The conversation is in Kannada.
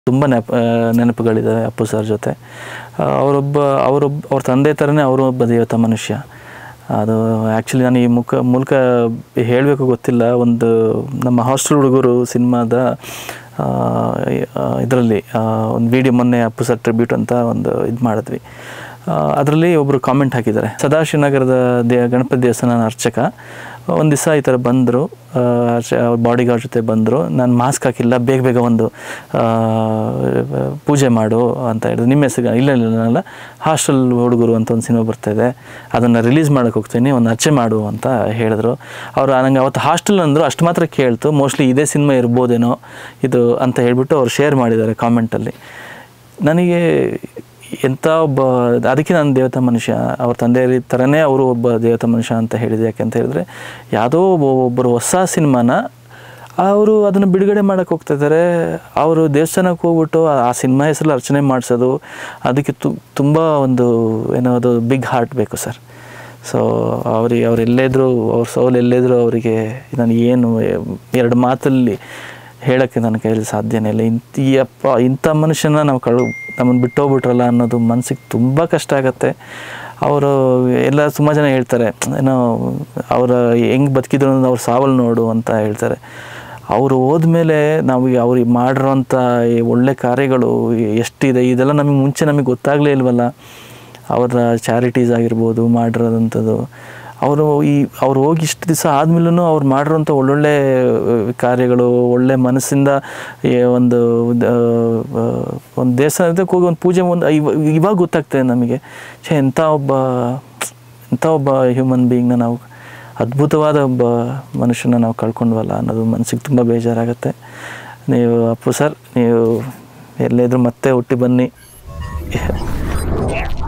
ತುಂಬ ನೆಪ ನೆನಪುಗಳಿದ್ದಾವೆ ಅಪ್ಪು ಸರ್ ಜೊತೆ ಆ, ಅವರೊಬ್ಬ ಅವರೊಬ್ಬ ಅವ್ರ ತಂದೆ ಥರನೇ ಅವರು ಒಬ್ಬ ದೇವತಾ ಮನುಷ್ಯ ಅದು ಆ್ಯಕ್ಚುಲಿ ನಾನು ಈ ಮುಖ ಮೂಲಕ ಹೇಳಬೇಕು ಗೊತ್ತಿಲ್ಲ ಒಂದು ನಮ್ಮ ಹಾಸ್ಟೆಲ್ ಹುಡುಗರು ಸಿನಿಮಾದ ಇದರಲ್ಲಿ ಒಂದು ವಿಡಿಯೋ ಮೊನ್ನೆ ಅಪ್ಪು ಸರ್ ಟ್ರಿಬ್ಯೂಟ್ ಅಂತ ಒಂದು ಇದು ಮಾಡಿದ್ವಿ ಅದರಲ್ಲಿ ಒಬ್ಬರು ಕಾಮೆಂಟ್ ಹಾಕಿದ್ದಾರೆ ಸದಾಶಿವನಗರದ ದೇ ಗಣಪತಿ ದೇವಸ್ಥಾನ ಅರ್ಚಕ ಒಂದು ದಿವಸ ಈ ಥರ ಬಂದರು ಅವ್ರ ಬಾಡಿ ಗಾರ್ಡ್ ಜೊತೆ ಬಂದರು ನಾನು ಮಾಸ್ಕ್ ಹಾಕಿಲ್ಲ ಬೇಗ ಬೇಗ ಒಂದು ಆ, ಪೂಜೆ ಮಾಡು ಅಂತ ಹೇಳಿದ್ರು ನಿಮ್ಮ ಹೆಸರು ಇಲ್ಲ ಇಲ್ಲ ನಾನಲ್ಲ ಹಾಸ್ಟೆಲ್ ಹುಡುಗರು ಅಂತ ಒಂದು ಸಿನಿಮಾ ಬರ್ತಾಯಿದೆ ಅದನ್ನು ರಿಲೀಸ್ ಮಾಡೋಕ್ಕೆ ಹೋಗ್ತೀನಿ ಒಂದು ಅರ್ಚೆ ಮಾಡು ಅಂತ ಹೇಳಿದ್ರು ಅವರು ನಂಗೆ ಅವತ್ತು ಹಾಸ್ಟೆಲ್ ಅಂದರು ಅಷ್ಟು ಮಾತ್ರ ಕೇಳ್ತು ಮೋಸ್ಟ್ಲಿ ಇದೇ ಸಿನಿಮಾ ಇರ್ಬೋದೇನೋ ಇದು ಅಂತ ಹೇಳ್ಬಿಟ್ಟು ಅವ್ರು ಶೇರ್ ಮಾಡಿದ್ದಾರೆ ಕಾಮೆಂಟಲ್ಲಿ ನನಗೆ ಎಂಥ ಒಬ್ಬ ಅದಕ್ಕೆ ನಾನು ದೇವತಾ ಮನುಷ್ಯ ಅವ್ರ ತಂದೆ ಥರನೇ ಅವರು ಒಬ್ಬ ದೇವತಾ ಮನುಷ್ಯ ಅಂತ ಹೇಳಿದೆ ಯಾಕೆಂತ ಹೇಳಿದ್ರೆ ಯಾವುದೋ ಒಬ್ಬ ಒಬ್ಬರು ಹೊಸ ಸಿನಿಮಾನ ಅವರು ಅದನ್ನು ಬಿಡುಗಡೆ ಮಾಡೋಕ್ಕೆ ಹೋಗ್ತಾ ಇದ್ದಾರೆ ಅವರು ದೇವಸ್ಥಾನಕ್ಕೆ ಹೋಗ್ಬಿಟ್ಟು ಆ- ಆ ಸಿನಿಮಾ ಹೆಸರಲ್ಲಿ ಅರ್ಚನೆ ಮಾಡಿಸೋದು ಅದಕ್ಕೆ ತು ತುಂಬ ಒಂದು ಏನೋ ಅದು ಬಿಗ್ ಹಾರ್ಟ್ ಬೇಕು ಸರ್ ಸೊ ಅವ್ರಿಗೆ ಅವ್ರು ಎಲ್ಲೇದ್ರು ಅವ್ರ ಸೋಲ್ ಎಲ್ಲೇದ್ರು ಅವರಿಗೆ ನಾನು ಏನು ಎರಡು ಮಾತಲ್ಲಿ ಹೇಳೋಕ್ಕೆ ನನ್ನ ಕೈಯಲ್ಲಿ ಸಾಧ್ಯನೇ ಇಲ್ಲ ಇಂಥ ಈ ಅಪ್ಪ ಇಂಥ ಮನುಷ್ಯನ ನಾವು ಕಳು ನಮ್ಮನ್ನು ಬಿಟ್ಟೋಗ್ಬಿಟ್ರಲ್ಲ ಅನ್ನೋದು ಮನಸ್ಸಿಗೆ ತುಂಬ ಕಷ್ಟ ಆಗುತ್ತೆ ಅವರು ಎಲ್ಲ ತುಂಬ ಜನ ಹೇಳ್ತಾರೆ ಏನೋ ಅವರ ಹೆಂಗೆ ಬದುಕಿದ್ರು ಅನ್ನೋದು ಅವ್ರ ಸಾವಲ್ಲಿ ನೋಡು ಅಂತ ಹೇಳ್ತಾರೆ ಅವರು ಹೋದ್ಮೇಲೆ ನಾವು ಈ ಅವ್ರಿಗೆ ಮಾಡಿರೋಂಥ ಈ ಒಳ್ಳೆ ಕಾರ್ಯಗಳು ಎಷ್ಟಿದೆ ಇದೆಲ್ಲ ನಮಗೆ ಮುಂಚೆ ನಮಗೆ ಗೊತ್ತಾಗಲೇ ಇಲ್ವಲ್ಲ ಅವರ ಚಾರಿಟೀಸ್ ಆಗಿರ್ಬೋದು ಮಾಡಿರೋದಂಥದ್ದು ಅವರು ಈ ಅವ್ರು ಹೋಗಿ ಇಷ್ಟು ದಿವಸ ಆದ್ಮೇಲೂ ಅವ್ರು ಮಾಡಿರೋಂಥ ಒಳ್ಳೊಳ್ಳೆ ಆ, ಕಾರ್ಯಗಳು ಒಳ್ಳೆ ಮನಸ್ಸಿಂದ ಈ ಒಂದು ಆ, ಆ, ಒಂದು ದೇವಸ್ಥಾನಕ್ಕೆ ಹೋಗಿ ಒಂದು ಪೂಜೆ ಒಂದು ಇವ- ಇವಾಗ ಗೊತ್ತಾಗ್ತದೆ ನಮಗೆ ಛೇ ಎಂಥ ಒಬ್ಬ ಎಂಥ ಒಬ್ಬ ಹ್ಯೂಮನ್ ಬೀಯಿಂಗ್ನ ನಾವು ಅದ್ಭುತವಾದ ಒಬ್ಬ ಮನುಷ್ಯನ ನಾವು ಕಳ್ಕೊಂಡ್ವಲ್ಲ ಅನ್ನೋದು ಮನಸ್ಸಿಗೆ ತುಂಬ ಬೇಜಾರಾಗುತ್ತೆ ನೀವು ಅಪ್ಪು ಸರ್ ನೀವು ಎಲ್ಲಿದ್ರು ಮತ್ತೆ ಹುಟ್ಟಿ ಬನ್ನಿ